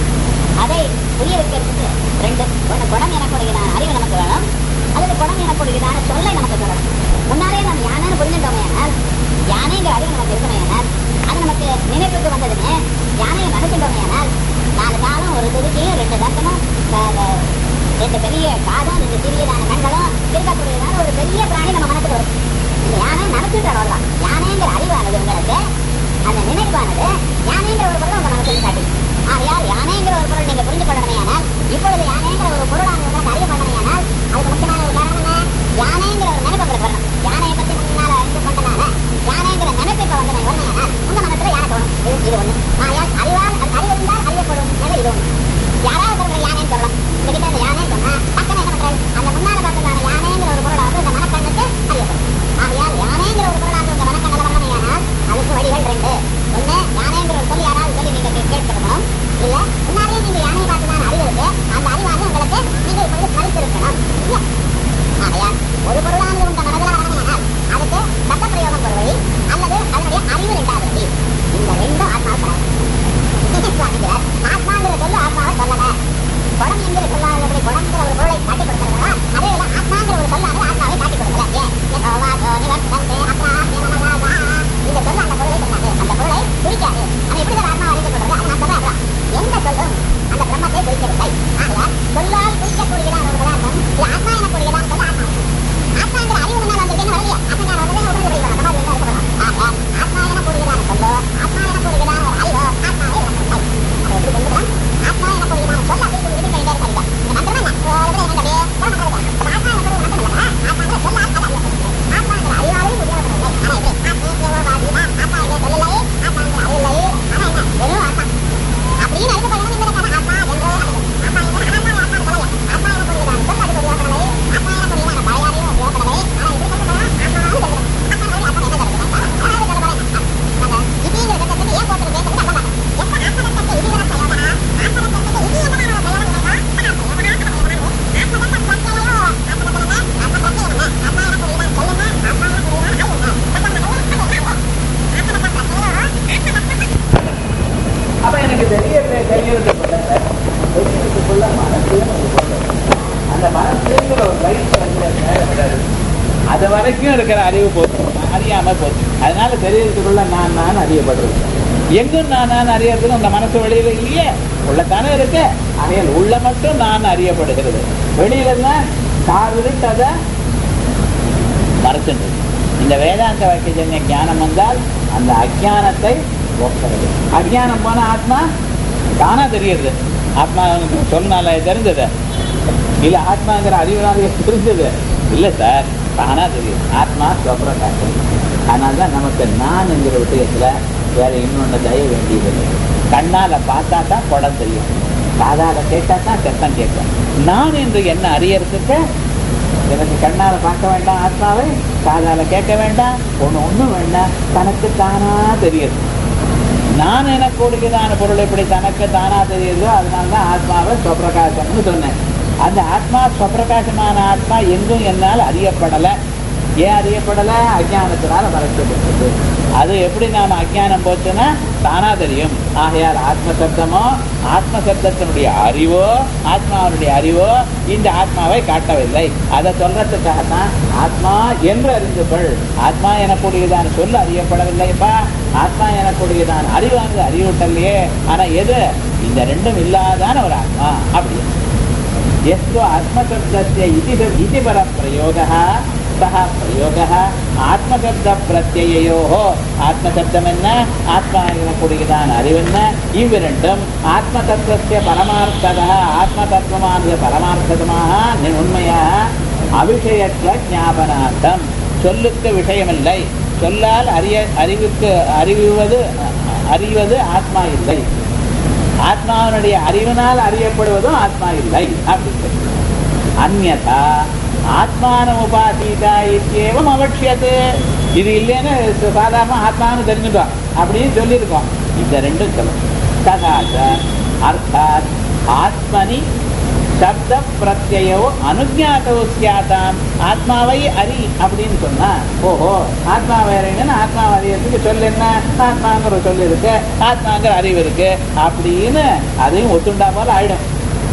அதை புரிய வைக்கிறதுக்கு ரெண்டு ஒன்று குடம் எனக்கூடியதான அறிவு நமக்கு வேணும் அல்லது குடம் எனக்கூடியதான சொல்லை நமக்கு சொல்லணும் முன்னாலே நம்ம யானைன்னு புரிஞ்சுட்டோமையானால் யானைங்கிற அறிவு நமக்கு இருக்குமையானால் அது நமக்கு நினைப்புக்கு வந்ததுமே யானையை நினைச்சுட்டோமையானால் நாலு காலம் ஒரு துதிக்கையும் ரெண்டு தந்தமும் ரெண்டு பெரிய காதும் ரெண்டு சிறியதான கண்களும் இருக்கக்கூடியதான ஒரு பெரிய பிராணி நம்ம மனசுக்கு வரும் இந்த யானை நினைச்சுட்டு அவ்வளவுதான் யானைங்கிற அறிவானது உங்களுக்கு அந்த நினைப்பானது யானைங்கிற ஒரு பொருள் உங்க மனசுக்கு காட்டி ஆகையால் யானைங்கிற ஒரு பொருள் நீங்க புரிஞ்சு கொள்ளணுமையானால் இப்பொழுது யானைங்கிற ஒரு பொருளானது உங்களுக்கு அறிய பண்ணணுமையானால் அதுக்கு முக்கியமான ஒரு காரணம் என்ன யானைங்கிற ஒரு நினைப்பு உங்களுக்கு வரணும் யானையை பத்தி முன்னால அறிந்து கொண்டனால யானைங்கிற நினைப்பு இப்ப வந்து வரணுமையானால் உங்க மனசுல யானை தோணும் இது இது ஒண்ணு ஆகையால் அறிவால் அறிவு இருந்தால் அறியப்படும் நிலை இது ஒண்ணு யாராவது ஒருவர் யானைன்னு சொல்லலாம் உங்ககிட்ட அந்த யானை சொன்னா டக்குன்னு என்ன பண்றாரு அந்த முன்னால பார்த்ததான யானைங்கிற ஒரு பொருளாவது இந்த மனக்கண்ணுக்கு அறியப்படும் ஆகையால் யானைங்கிற ஒரு பொருளாவது உங்க மனக்கண்ணில் வரணுமையானால் அதுக்கு வழிகள் ரெண்டு ஒண்ணு யானைங்கிற ஒரு சொல்லி யாராவது சொல்லி நீங்க கே- கேட்டுக்கணும் இல்ல முன்னாடியே நீங்க யானையை பார்த்ததான அறிவு இருக்கு அந்த அறிவானது உங்களுக்கு நீங்க இப்பொழுது ஸ்மரித்திருக்கணும் இல்ல ஆகையால் ஒரு பொருளானது உங்க மனதில் வரணுமையானால் அதுக்கு சட்ட பிரயோகம் ஒரு வழி அல்லது அதனுடைய அறிவு ரெண்டாவது வழி இந்த ரெண்டு ஆத்மா சுவாமிகிறார் ஆத்மாங்கிற சொல்லு ஆத்மாவை சொல்லல குடம் என்கிற சொல்லாத எப்படி குடம்ங்கிற ஒரு பொருளை காட்டி கொடுக்கிறதா அதே போல ஆத்மாங்கிற ஒரு சொல்லானது ஆத்மாவை காட்டி கொடுக்கல ஏன் யதோவாதோ நிவர்த்தந்தே அப்ராஹ்யமனதாதா. இந்த சொல்ல அந்த பொருளை சொல்லாது அந்த பொருளை குறிக்காது அது எப்படி ஆத்மா அறிந்து கொள்றது அது நான் சொல்றேன் அதான். எந்த சொல்லும் அந்த பிரம்மத்தை குறிக்கவில்லை ஆகையால் சொல்லால் குறிக்கக்கூடியதான ஒரு பதார்த்தம் இது ஆத்மா எனக்கூடியதான சொல்ல ஆத்மா ஆத்மாங்கிற அறிவு முன்னால் வந்திருக்கேன்னு வரலையா ஆத்மா நான் வந்ததே உடனே வெளியே வரணும் அது என்ன இருக்கணும் ஆகையால் ஆத்மா எனக்கூடியதான சொல்லோ ஆத்மா எனக்கூடியதான ஒரு அறிவோ ஆத்மாவே இல்லை அதை எப்படி கொண்டுக்கலாம் ஆத்மா எனக்கூடியதான சொல்ல அப்படி சொல்லி விட்டு போயிட்டே இருக்காங்க இந்த மந்திரம் என்ன ஒரு இடத்துல என்னது அப்ப ஆத்மா எனக்கூடிய மந்திரம் இல்லையா ஆத்மாங்கிற சொல்ல அது அறியப்படுகிறது ஆத்மாங்கிற அறிவாலே முடியாததில்லை ஆனா எப்படி ஆத்மீயவாதினா ஆத்மா இல்லை சொல்லலை ஆத்மாங்கிற அறிவில்லை ஆனா என்ன வெறும் ஆத்மா அப்படின்னு அறிந்து கொள்ளணும் இந்த கதை ஆத்மா என்று ஆத்மா என்று ஆத்மா ஆத்மா சொல்லல ஆத்மா எனக்கூடியதான சொல்ல அது உபயோகப்படலை ஆத்மா எனக்கூடியதான பழையாரையும் உபயோகப்படலை ஆனா எப்படி சொல்லலாம் ஆத்மாவாக சொல்லணும் ஆத்மா ஆத்மா என்ன சொல்லுங்க அதாவது சொல்ல போறேன் இதுங்கிற கட்டத்துக்கு ஏன் போட்டுருக்கு சொல்லிட்டு அல்ல எப்ப ஆத்மதத்தத்தை இதுவரை பிரயோகனா ஆத்மதத்தத்தை இது என்ன பிரயோகம் அப்ப எனக்கு தெரியறது தெரியறதுக்குள்ள தெரியறதுக்குள்ள மனசுன்னு ஒரு பொருள். அந்த மனசுங்கிற ஒரு லைட் வந்து மேல விடாது அது வரைக்கும் இருக்கிற அறிவு போச்சு அறியாம போச்சு அதனால தெரியறதுக்குள்ள நான் நான் அறியப்படுறது எங்கும் நான் நான் அறியறதுக்கு அந்த மனசு வெளியில இல்லையே உள்ளத்தானே இருக்கு ஆனால் உள்ள மட்டும் நான் அறியப்படுகிறது வெளியில தான் காரிட்டு அதை மறைச்சுட்டு இந்த வேதாந்த வாக்கியஜன்ய ஞானம் வந்தால் அந்த அஜானத்தை போக்குறது அஜானம் போன ஆத்மா தானா தெரியுது ஆத்மா அவனுக்கு சொன்னால தெரிஞ்சது இல்ல ஆத்மாங்கிற அறிவுனால தெரிஞ்சது இல்ல சார் தானா தெரியுது ஆத்மா சொப்ரகாசம் அதனால தான் நமக்கு நான் என்கிற விஷயத்துல வேற இன்னொன்னு தய வேண்டியதில்லை கண்ணால பார்த்தா தான் குடம் தெரியும் காதால கேட்டா தான் சத்தம் கேட்கும் நான் என்று என்ன அறியறதுக்கு எனக்கு கண்ணால பார்க்க வேண்டாம் ஆத்மாவை காதால கேட்க வேண்டாம் ஒண்ணு ஒண்ணும் வேண்டாம் தனக்கு தானா தெரியுது நான் எனக்கூடியதான பொருள் எப்படி தனக்கு தானா தெரியுதோ அதனால தான் ஆத்மாவை ஸ்வப்பிரகாசம்னு சொன்னேன் அந்த ஆத்மா ஸ்வப்பிரகாசமான ஆத்மா எங்கும் என்னால் அறியப்படலை ஏன் அறியப்படலை அஜானத்தினால மறைக்கப்பட்டது அது எப்படி நாம அஜானம் போச்சுன்னா தானா தெரியும் ஆகையால் ஆத்ம சப்தமோ ஆத்ம சப்தத்தினுடைய அறிவோ ஆத்மாவினுடைய அறிவோ இந்த ஆத்மாவை காட்டவில்லை அதை சொல்றதுக்காகத்தான் ஆத்மா என்று அறிந்து கொள் ஆத்மா எனக்கூடியதான சொல் அறியப்படவில்லைப்பா ஆத்மா எனக்கூடியதான அறிவானது அறிவுட்டல்லையே ஆனா எது இந்த ரெண்டும் இல்லாதான ஒரு ஆத்மா அப்படி यस्तु आत्मशब्दस्य इति इति परप्रयोगः सः प्रयोगः ஆத்மசப்தப்பிரத்யோः ஆத்மசப்தம் என்ன ஆத்மா எனக்கூடியதான அறிவென்ன இவ்விரண்டும் ஆத்ம தத்துவத்திய பரமார்த்ததா ஆத்ம தத்துவமானது பரமார்த்ததமாக உண்மையாக அபிஷயத்துவ ஞாபனார்த்தம் சொல்லுக்கு விஷயமில்லை சொல்லால் அறிய அறிவுக்கு அறிவுவது அறிவது ஆத்மா இல்லை ஆத்மாவினுடைய அறிவினால் அறியப்படுவதும் ஆத்மா இல்லை அப்படின்னு அந்நதா ஆத்மான உபாசீதா இத்தியேவம் அவசியது இது இல்லைன்னு சாதாரண ஆத்மான்னு தெரிஞ்சுட்டோம் அப்படின்னு சொல்லியிருக்கோம் இந்த ரெண்டும் சொல்லும் ததாச்ச அர்த்தாத் ஆத்மனி சப்த பிரத்யோ அனுஜாத்தோ சியாதாம் ஆத்மாவை அறி அப்படின்னு சொன்னா ஓஹோ ஆத்மாவை அறிங்கன்னு ஆத்மாவை அறியறதுக்கு சொல் என்ன ஆத்மாங்கிற சொல் இருக்கு ஆத்மாங்கிற அறிவு இருக்கு அப்படின்னு அதையும் ஒத்துண்டா போல ஆயிடும்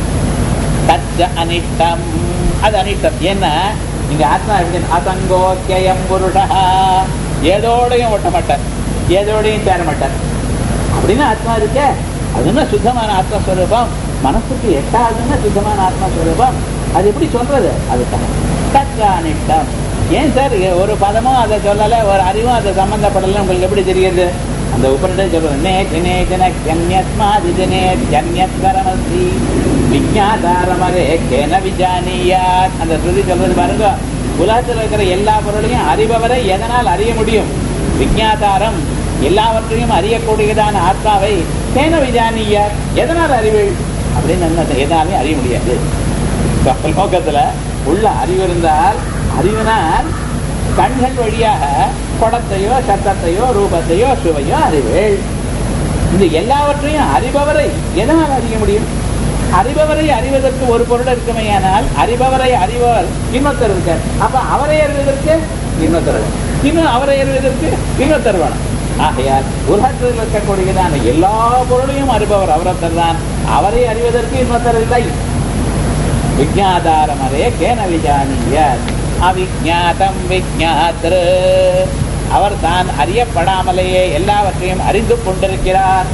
தச்ச அனிஷ்டம் அது அனிஷ்டம் ஏன்னா இங்க ஆத்மா எப்படி அசங்கோக்கியம் புருஷா ஏதோடையும் ஒட்ட மாட்டார் ஏதோடையும் சேர மாட்டார் அப்படின்னு ஆத்மா இருக்க அதுன்னா சுத்தமான ஆத்மஸ்வரூபம் மனசுக்கு எட்டாதுன்னா சுத்தமான ஆத்மஸ்வரூபம் அது எப்படி சொல்றது அதுக்காக தற்கானிட்டம் ஏன் சார் ஒரு பதமும் அதை சொல்லலை ஒரு அறிவும் அதை சம்பந்தப்படலை உங்களுக்கு எப்படி தெரியுது அந்த உபனிடம் சொல்றது நே தினே தின ஜன்யத்மாதி தினே ஜன்யத்வரமஸ்தி விஜாதாரமரே கேன விஜானியாத் அந்த ஸ்ருதி சொல்றது பாருங்க உலகத்தில் இருக்கிற எல்லா பொருளையும் அறிபவரை எதனால் அறிய முடியும் விஜாதாரம் எல்லாவற்றையும் அறியக்கூடியதான ஆத்மாவை கேன விஜானியார் எதனால் அறிவீள் அப்படின்னு என்ன எதாலையும் அறிய முடியாது லோகத்துல உள்ள அறிவு இருந்தால் அறிவினால் கண்கள் வழியாக குடத்தையோ சத்தத்தையோ ரூபத்தையோ சுவையோ அறிவேள் இந்த எல்லாவற்றையும் அறிபவரை எதனால் அறிய முடியும் அறிபவரை அறிவதற்கு ஒரு பொருள் இருக்குமையானால் அறிபவரை அறிபவர் இன்னொருத்தர் இருக்கார் அப்ப அவரை அறிவதற்கு இன்னொருத்தர் இன்னும் அவரை அறிவதற்கு இன்னொருத்தர் வேணும் ஆகையால் உலகத்தில் இருக்கக்கூடியதான எல்லா பொருளையும் அறிபவர் அவரத்தர் தான் அவரை அறிவதற்கு இன்னொருத்தர் இல்லை விஜாதாரமரே கேன விஜானிய அவிஜாதம் விஜாத்திரு அவர் தான் அறியப்படாமலேயே எல்லாவற்றையும் அறிந்து கொண்டிருக்கிறார்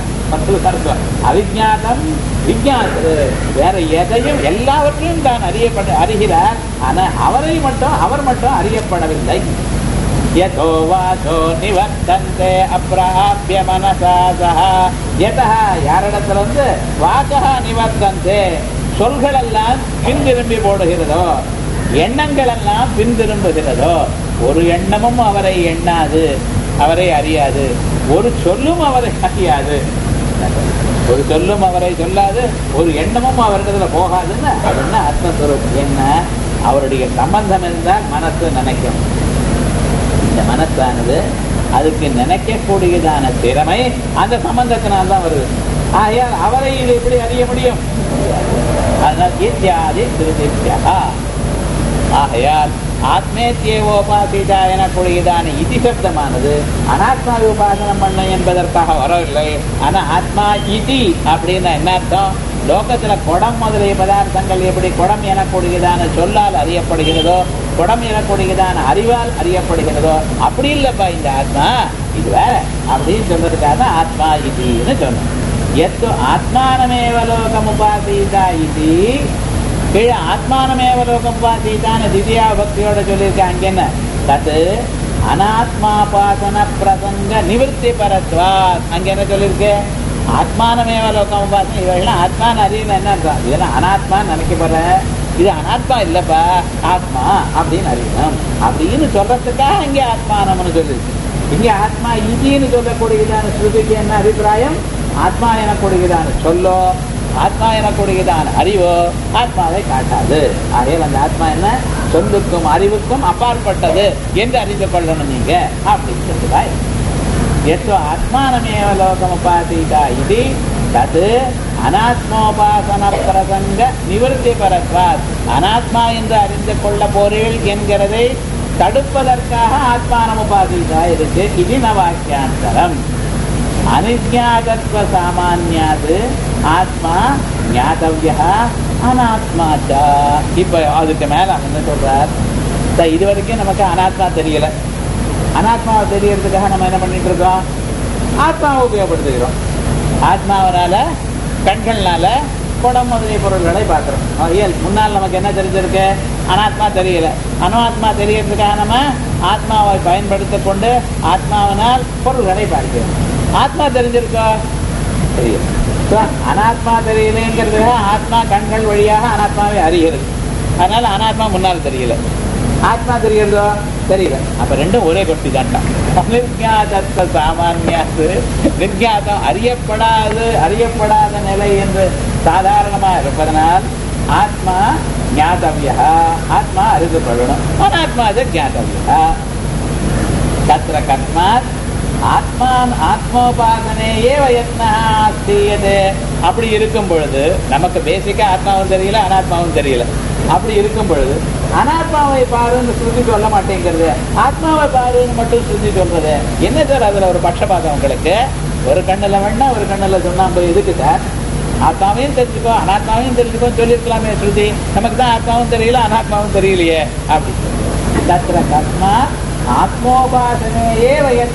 அவிஜாதம் விஜாத்திரு வேற எதையும் எல்லாவற்றையும் தான் அறியப்பட அறிகிறார் ஆனா அவரை மட்டும் அவர் மட்டும் அறியப்படவில்லை यतो वाचो நிவர்த்தந்தே அப்பிராபிய மனசா சஹா யதா யாரிடத்துல வந்து வாச்சகா நிவர்த்தந்தே சொல்கள் எல்லாம் பின் திரும்பி போடுகிறதோ எண்ணங்கள் எல்லாம் பின் திரும்புகிறதோ ஒரு எண்ணமும் அவரை எண்ணாது அவரை அறியாது ஒரு சொல்லும் அவரை அறியாது ஒரு சொல்லும் அவரை சொல்லாது ஒரு எண்ணமும் அவரிடத்துல போகாதுன்னு அதுன்னு ஆத்மஸ்வரூபம் என்ன அவருடைய சம்பந்தம் இருந்தால் மனசு நினைக்கும் இந்த மனசானது அதுக்கு நினைக்கக்கூடியதான திறமை அந்த சம்பந்தத்தினால்தான் வருது ஆகையால் அவரை இது எப்படி அறிய முடியும் அதனால் இத்தியாதி திருதித்யா ஆகையால் ஆத்மேத்தியோபாசிதா எனக்கூடியதான இதி சப்தமானது அனாத்மாவை உபாசனம் பண்ண என்பதற்காக வரவில்லை ஆனா ஆத்மா இதி அப்படின்னா என்ன அர்த்தம் லோகத்துல குடம் முதலிய பதார்த்தங்கள் எப்படி குடம் எனக்கூடியதான சொல்லால் அறியப்படுகிறதோ குடம் எனக்கூடியதான அறிவால் அறியப்படுகிறதோ அப்படி இல்லப்பா இந்த ஆத்மா இது வேற அப்படின்னு சொல்றதுக்காக தான் ஆத்மா இதின்னு சொன்னோம் எத்து ஆத்மானமேவ லோகம் உபாசீதா இது கீழே ஆத்மானமேவ லோகம் உபாசீதான்னு திவ்யா பக்தியோட சொல்லியிருக்கேன் அங்க என்ன தத்து அனாத்மாபாசன பிரசங்க நிவர்த்தி பரத்வா அங்க என்ன சொல்லியிருக்கு ஆத்மானமேவ லோகம் உபாசனை இவெல்லாம் ஆத்மான்னு அறியணும் என்ன அர்த்தம் இதெல்லாம் அனாத்மான்னு நினைக்கப்படுற இது அனாத்மா இல்லப்பா ஆத்மா அப்படின்னு அறியணும் அப்படின்னு சொல்றதுக்காக இங்க ஆத்மானம்னு சொல்லிருக்கு இங்க ஆத்மா இதின்னு சொல்லக்கூடியதான ஸ்ருதிக்கு என்ன அபிப்பிராயம் ஆத்மா எனக்கூடியதான சொல்லோ ஆத்மா எனக்கூடியதான அறிவோ ஆத்மாவை காட்டாது ஆகையால் அந்த ஆத்மா என்ன சொல்லுக்கும் அறிவுக்கும் அப்பாற்பட்டது என்று அறிந்து கொள்ளணும் நீங்க அப்படின்னு சொல்லுவாய் यत्तु आत्मानमेव लोकमुपासीत इति तत् அனாத்மோபாசன பிரசங்க நிவர்த்தி பரத்வாத் அனாத்மா என்று அறிந்து கொள்ள போறீள் என்கிறதை தடுப்பதற்காக ஆத்மானம் உபாசிதா இருக்கு இது ந வாக்கியாந்தரம் அனிஜாதத்வ சாமானியாது ஆத்மா ஞாதவியா அனாத்மாச்சா இப்ப அதுக்கு மேல அவங்க என்ன சொல்றார் இந்த இது வரைக்கும் நமக்கு அனாத்மா தெரியல அனாத்மாவை தெரியறதுக்காக நம்ம என்ன பண்ணிட்டு இருக்கோம் ஆத்மாவை உபயோகப்படுத்துகிறோம் ஆத்மாவனால கண்கள்னால குடம் முதலிய பொருள்களை பார்க்கிறோம் இயல் முன்னால் நமக்கு என்ன தெரிஞ்சிருக்கு அனாத்மா தெரியல அனாத்மா தெரியறதுக்காக நம்ம ஆத்மாவை பயன்படுத்திக் கொண்டு ஆத்மாவினால் பொருள்களை பார்க்கிறோம் ஆத்மா தெரிஞ்சிருக்கோ தெரியல So, அனாத்மா தெரியலங்கிறதுக்காக ஆத்மா கண்கள் வழியாக அனாத்மாவை அறிகிறது அதனால அனாத்மா முன்னால் தெரியல ஆத்மா தெரிகிறதோ தெரியல அப்ப ரெண்டும் ஒரே கொட்டி தான்டா நிர்ஞாதத்த சாமானியாத்து நிர்ஞாதம் அறியப்படாது அறியப்படாத நிலை என்று சாதாரணமா இருப்பதனால் ஆத்மா ஞாதவியா ஆத்மா அறிந்துபடணும் அனாத்மா அது ஞாதவியா தத்திர கஸ்மாத் ஆத்மான் ஆத்மோபாசனையே வயத்னீயது அப்படி இருக்கும் பொழுது நமக்கு பேசிக்கா ஆத்மாவும் தெரியல அனாத்மாவும் தெரியல அப்படி இருக்கும் பொழுது அனாத்மாவை பாருன்னு ஸ்ருதி சொல்ல மாட்டேங்கிறது ஆத்மாவை பாருன்னு மட்டும் ஸ்ருதி சொல்றது என்ன சார் அதுல ஒரு பட்சபாதம் உங்களுக்கு ஒரு கண்ணுல வேணா ஒரு கண்ணுல சொன்னா எதுக்கு சார் ஆத்மாவையும் தெரிஞ்சுக்கோ அனாத்மாவையும் தெரிஞ்சுக்கோ சொல்லியிருக்கலாமே ஸ்ருதி நமக்கு தான் ஆத்மாவும் தெரியல அனாத்மாவும் தெரியலையே அப்படி தத்திர கஸ்மா ஆத்மோபாசனையே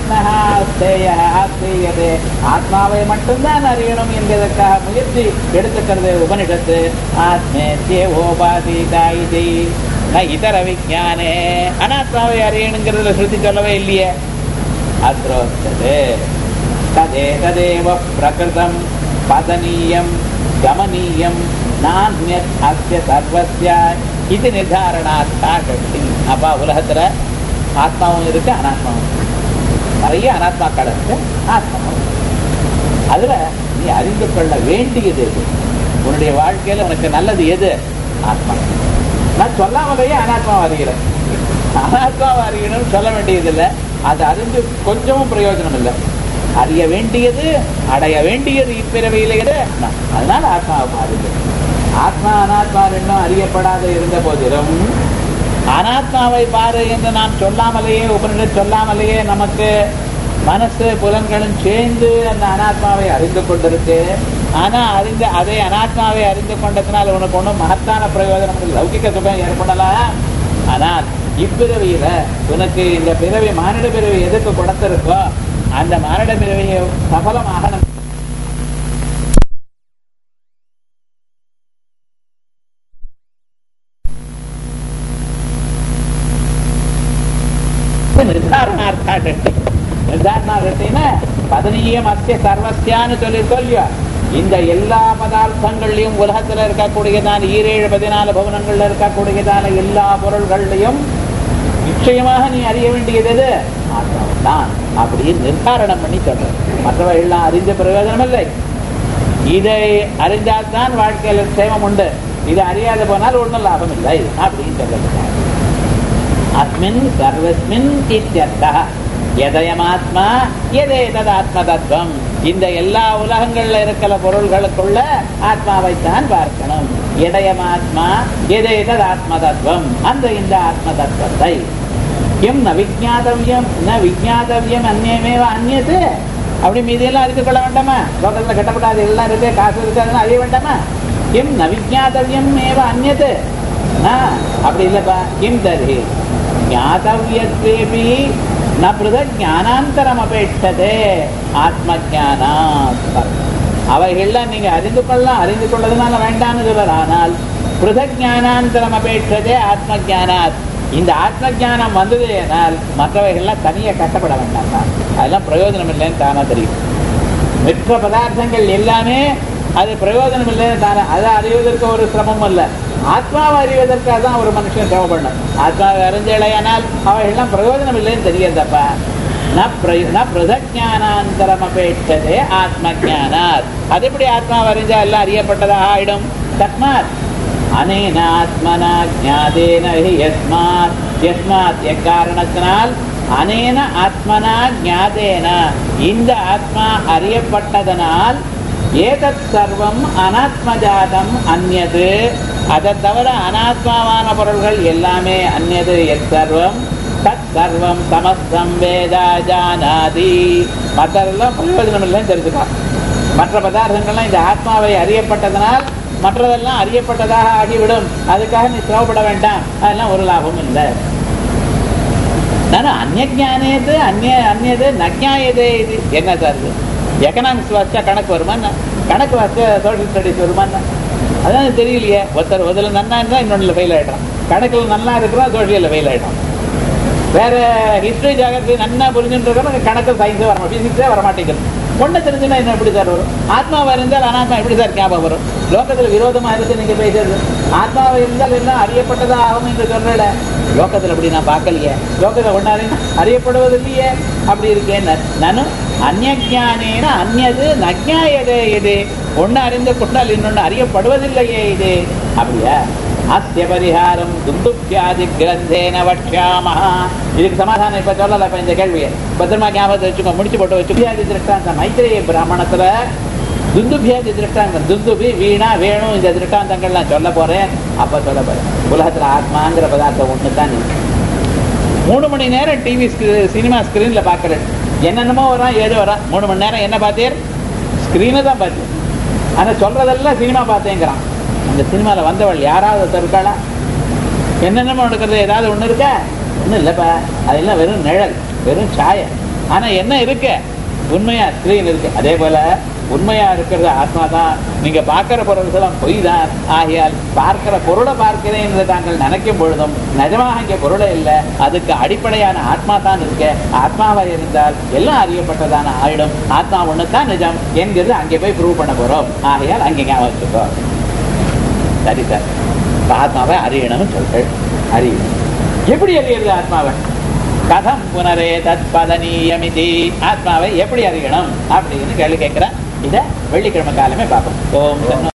வயத்னேயதே ஆத்மாவை மட்டும்தான் அறியணும் என்பதற்காக முயற்சி எடுத்துக்கிறது உபனிஷத்து ஆத்மேத்தியே ஓபாசிதா இது ந இதர விஜானே அனாத்மாவை அறியணுங்கிறதுல ஸ்ருதி சொல்லவே இல்லையே அத்ரோத்தது ததே ததேவ பிரகிருதம் பதனீயம் கமனீயம் நான்யத் அஸ்ய சர்வஸ்ய இது நிர்தாரணாத்தா கட்டி அப்பா உலகத்துல ஆத்மாவும் இருக்கு அனாத்மாவும் இருக்கு. நிறைய அனாத்மாக்கள் இருக்கு ஆத்மாவும் இருக்கு. அதுல நீ அறிந்து கொள்ள வேண்டியது எது உன்னுடைய வாழ்க்கையில உனக்கு நல்லது எது ஆத்மா நான் சொல்லாமலேயே அனாத்மாவை அறிகிறேன் அனாத்மாவை அறியணும்னு சொல்ல வேண்டியது இல்லை அது அறிந்து கொஞ்சமும் பிரயோஜனம் இல்லை அறிய வேண்டியது அடைய வேண்டியது இப்பிறவையிலேயே நான். அதனால ஆத்மாவை பாருங்க ஆத்மா அனாத்மா ரெண்டும் அறியப்படாத இருந்த போதிலும் அனாத்மாவை பாரு என்று நாம் சொல்லாமலேயே உபனிஷத் சொல்லாமலேயே நமக்கு மனசு புலன்களும் சேர்ந்து அந்த அனாத்மாவை அறிந்து கொண்டிருக்கு ஆனா அறிந்த அதே அனாத்மாவை அறிந்து கொண்டதுனால உனக்கு ஒன்றும் மகத்தான பிரயோஜனம் இல்லை. லௌகிக சுகம் ஏற்படலாம் ஆனால் இப்பிறவியில உனக்கு இந்த பிறவி மானிட பிறவி எதுக்கு கொடுத்திருக்கோ அந்த மானிட பிறவியை சபலமாக நிர்தாரணார்த்தா கட்டி நிர்தாரணா கட்டினா பதனீயம் அத்திய சர்வசியான்னு சொல்லி சொல்லியோ இந்த எல்லா பதார்த்தங்கள்லையும் உலகத்துல இருக்கக்கூடியதான ஈரேழு பதினாலு பவனங்கள்ல இருக்கக்கூடியதான எல்லா பொருள்கள்லையும் நிச்சயமாக நீ அறிய வேண்டியது எது ஆத்மாவைத்தான் அப்படின்னு நிர்தாரணம் பண்ணி சொல்ற மற்றவை எல்லாம் அறிந்த பிரயோஜனம் இல்லை இதை அறிந்தால்தான் வாழ்க்கையில சேமம் உண்டு இதை அறியாத போனால் ஒன்றும் லாபம் இல்லை அப்படின்னு சொல்லுங்க அஸ்மின் சர்வஸ்மின் இத்தியர்த்தः எதயமாத்மா எதேதத் ஆத்ம தத்துவம் இந்த எல்லா உலகங்கள்ல இருக்கிற பொருள்களுக்குள்ள ஆத்மாவைத்தான் பார்க்கணும் எதயமாத்மா எதேதத் ஆத்ம தத்துவம் அந்த இந்த ஆத்ம தத்துவத்தை கிம் ந விஜாதவியம் ந விஜாதவியம் அந்நியமேவ அந்நியது அப்படி மீதியெல்லாம் அறிந்து கொள்ள வேண்டாமா லோகத்துல கட்டப்படாது எல்லாம் இருக்கு காசு இருக்கு அதெல்லாம் அறிய வேண்டாமா கிம் ந விஜாதவியம் ஏவ அந்நியது ஆ, அப்படி இல்லப்பா கிம் தர்ஹி ஞாதவியத்வேபி ந பிருத ஞானாந்தரம் அபேட்சதே ஆத்ம ஞானாத் அவைகள்லாம் நீங்க அறிந்து கொள்ளலாம் அறிந்து கொள்ளதுனால வேண்டாம்னு சொல்றார் ஆனால் பிருத ஞானாந்தரம் அபேட்சதே ஆத்ம ஞானாத் இந்த ஆத்ம ஞானம் வந்தது ஆனால் மற்றவைகள்லாம் தனியா கஷ்டப்பட வேண்டாம் தான் அதெல்லாம் பிரயோஜனம் இல்லைன்னு தானா தெரியும் மற்ற பதார்த்தங்கள் எல்லாமே அது பிரயோஜனம் இல்லைன்னு தானே அதை அறிவதற்கு ஒரு சிரமம் அல்ல ஆத்மாவை அறிவதற்காக தான் ஒரு மனுஷன் சிரமப்படணும் ஆத்மாவை அறிஞ்சேலையானால் அவைகள்லாம் பிரயோஜனம் இல்லைன்னு தெரியாதப்பா ந பிரய- ந பிரதஜானாந்தரம் அபேட்சதே ஆத்ம ஜானாத் அது எப்படி ஆத்மாவை அறிஞ்சா எல்லாம் அறியப்பட்டதாக ஆயிடும் தஸ்மாத் அனேன ஆத்மனா ஜாதேன ஹி யஸ்மாத் யஸ்மாத் எக்காரணத்தினால் அனேன ஆத்மனா ஞாதேன இந்த ஆத்மா அறியப்பட்டதனால் ஏதத் சர்வம் அனாத்மஜாதம் அந்நது அதை தவிர அனாத்மாவான பொருள்கள் எல்லாமே அந்நது எத் சர்வம் தத் சர்வம் சமஸ்தம் வேதா ஜானாதி மற்றதெல்லாம் பிரயோஜனம் இல்லைன்னு தெரிஞ்சுக்கலாம் மற்ற பதார்த்தங்கள்லாம் இந்த ஆத்மாவை அறியப்பட்டதனால் மற்றதெல்லாம் அறியப்பட்டதாக ஆகிவிடும் அதுக்காக நீ சிரமப்பட வேண்டாம் அதெல்லாம் ஒரு லாபமும் இல்லை ನಾನು ಅನ್ಯಜ್ಞಾನೇದು ಅನ್ಯ ಅನ್ಯದು ನಜ್ಞಾಯದೆ ಇದು என்ன சார் இது எக்கனாமிக்ஸ் வாசிச்சா கணக்கு வருமாண்ணா கணக்கு வாசிச்சா சோஷியல் ஸ்டடீஸ் வருமாண்ணா அதான் தெரியலையே ஒருத்தர் ஒருத்தர் நன்னா இருந்தால் இன்னொன்றில் ஃபெயில் ஆகிட்டான் கணக்கில் நல்லா இருக்கிறான் சோஷியலில் ஃபெயில் ஆகிட்டான் வேற ஹிஸ்டரி ஜாகிரபி நன்னா புரிஞ்சுட்டு இருக்கணும் கணக்கு சயின்ஸே வர ஃபிசிக்ஸே வரமாட்டேங்குது ஒன்று தெரிஞ்சுன்னா என்ன எப்படி சார் வரும் ஆத்மாவை இருந்தால் அனாத்மா எப்படி சார் ஞாபகம் வரும் லோகத்தில் விரோதமாக இருக்கு நீங்கள் பேசுறது ஆத்மாவை இருந்தால் எல்லாம் அறியப்பட்டதா ஆகும் என்று சொல்றல லோகத்தில் அப்படி நான் பார்க்கலையே லோகத்தில் ஒன்றாரு அறியப்படுவது இல்லையே அப்படி இருக்கேன் நானும் அந்நஜானேன அந்நது நஜாயதே இது ஒன்று அறிந்து கொண்டால் இன்னொன்று அறியப்படுவதில்லையே இது அப்படியா அஸ்ய பரிகாரம் துந்துப்யாதி கிரந்தேன வட்சாமஹா இதுக்கு சமாதானம் இப்ப சொல்லல இப்ப இந்த கேள்வியை பத்திரமா ஞாபகத்தை வச்சுக்கோ முடிச்சு போட்டு வச்சு பியாதி திருஷ்டாந்த மைத்திரேய பிராமணத்துல துந்துபியாதி திருஷ்டாந்தம் துந்துபி வீணா வேணும் இந்த திருஷ்டாந்தங்கள்லாம் சொல்ல போறேன் அப்ப சொல்ல போறேன் உலகத்துல ஆத்மாங்கிற பதார்த்தம் ஒண்ணு தான் இருக்கு மூணு மணி நேரம் டிவி சினிமா ஸ்கிரீன்ல பாக்குறேன் என்னென்னமோ வரான் ஏதோ வரான் மூணு மணி நேரம் என்ன பார்த்தீர் ஸ்கிரீனை தான் பார்த்தேன் ஆனா சொல்றதெல்லாம் சினிமா பார்த்தேங்கிறான் அந்த சினிமாவில் வந்தவள் யாராவது ஒருத்தர் இருக்காளா என்னென்னமோ எடுக்கிறது ஏதாவது ஒன்று இருக்கா ஒன்றும் இல்லைப்பா அதெல்லாம் வெறும் நிழல் வெறும் சாயம் ஆனால் என்ன இருக்கு உண்மையா ஸ்க்ரீன் இருக்கு அதே போல உண்மையா இருக்கிறது ஆத்மா தான் நீங்க பார்க்கிற பொருள்களும் பொய் தான் ஆகையால் பார்க்கிற பொருளை பார்க்கிறேன் என்று தாங்கள் நினைக்கும் பொழுதும் நிஜமாக இங்கே பொருளே இல்லை அதுக்கு அடிப்படையான ஆத்மா தான் இருக்கு ஆத்மாவா இருந்தால் எல்லாம் அறியப்பட்டதான ஆயிடும் ஆத்மா ஒன்று தான் நிஜம் என்கிறது அங்கே போய் ப்ரூவ் பண்ண போறோம் ஆகையால் அங்கே ஞாபகம் வச்சுக்கோ சரி சார் இப்ப ஆத்மாவை அறியணும்னு சொல்றேன் அறியணும் எப்படி அறியறது ஆத்மாவை கதம் புனரே தத் பதனீயமிதி ஆத்மாவை எப்படி அறியணும் அப்படின்னு கேள்வி கேட்கிறேன் இதை வெள்ளிக்கிழமை காலமே பார்ப்போம் ஓம் சன்னோ